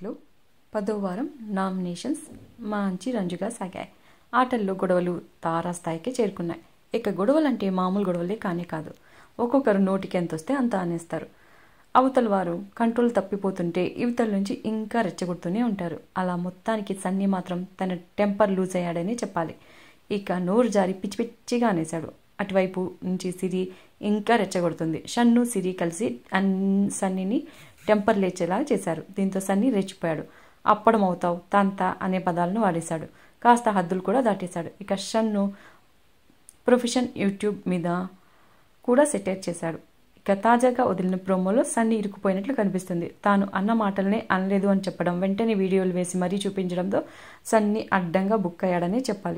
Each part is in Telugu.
వీక్లో పదో వారం నామినేషన్స్ మంచి రంజుగా సాగాయి ఆటల్లో గొడవలు తారాస్థాయికి చేరుకున్నాయి ఇక గొడవలు అంటే మామూలు గొడవలే కానే కాదు ఒక్కొక్కరు నోటికి ఎంత వస్తే అంత అనేస్తారు అవతల వారు కంట్రోల్ తప్పిపోతుంటే ఇవతల నుంచి ఇంకా రెచ్చగొడుతూనే ఉంటారు అలా మొత్తానికి సన్నీ మాత్రం తన టెంపర్ లూజ్ అయ్యాడని చెప్పాలి ఇక నోరు జారి పిచ్చి పిచ్చిగా అనేశాడు అటువైపు నుంచి సిరి ఇంకా రెచ్చగొడుతుంది షన్ను సిరి కలిసి అన్ సన్నీని టెంపర్ లేచేలా చేశారు దీంతో సన్నీ రెచ్చిపోయాడు అప్పడం అవుతావు తంత అనే పదాలను వాడేశాడు కాస్త హద్దులు కూడా దాటేశాడు ఇక షన్ను ప్రొఫెషన్ యూట్యూబ్ మీద కూడా సెటైర్ చేశాడు ఇక తాజాగా వదిలిన ప్రోమోలో సన్నీ ఇరుక్కుపోయినట్లు కనిపిస్తుంది తాను అన్న మాటలనే అనలేదు అని చెప్పడం వెంటనే వీడియోలు వేసి మరీ చూపించడంతో సన్నీ అడ్డంగా బుక్ అయ్యాడనే చెప్పాలి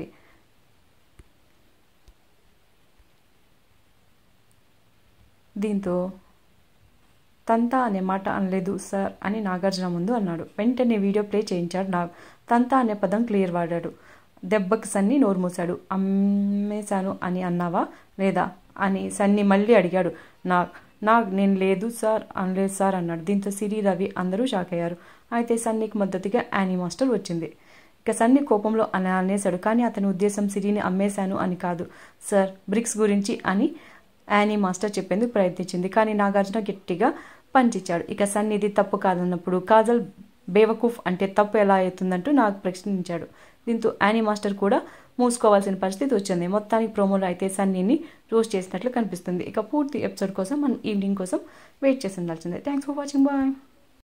దీంతో తంతా అనే మాట అనలేదు సార్ అని నాగార్జున ముందు అన్నాడు వెంటనే వీడియో ప్లే చేయించాడు నాగ్ తంతా అనే పదం క్లియర్ వాడాడు దెబ్బకి సన్ని నోరు మూశాడు అమ్మేశాను అని అన్నావా లేదా అని సన్ని మళ్ళీ అడిగాడు నాగ్ నాగ్ నేను లేదు సార్ అనలేదు సార్ అన్నాడు దీంతో సిరి రవి అందరూ షాక్ అయ్యారు అయితే సన్నీకి మద్దతుగా యానీ మాస్టర్ వచ్చింది ఇక సన్ని కోపంలో అలా అనేశాడు కానీ అతని ఉద్దేశం సిరిని అమ్మేశాను అని కాదు సార్ బ్రిక్స్ గురించి అని యానీ మాస్టర్ చెప్పేందుకు ప్రయత్నించింది కానీ నాగార్జున గట్టిగా పంచిచ్చాడు ఇక సన్నిధి తప్పు కాదన్నప్పుడు కాజల్ బేవకూఫ్ అంటే తప్పు ఎలా అవుతుందంటూ నాకు ప్రశ్నించాడు దీంతో యానీ మాస్టర్ కూడా మూసుకోవాల్సిన పరిస్థితి వచ్చింది మొత్తానికి ప్రోమోలో అయితే సన్నీని రోస్ట్ చేసినట్లు కనిపిస్తుంది ఇక పూర్తి ఎపిసోడ్ కోసం మనం ఈవినింగ్ కోసం వెయిట్ చేసి ఉండాల్సిందే థ్యాంక్స్ ఫర్ వాచింగ్ బాయ్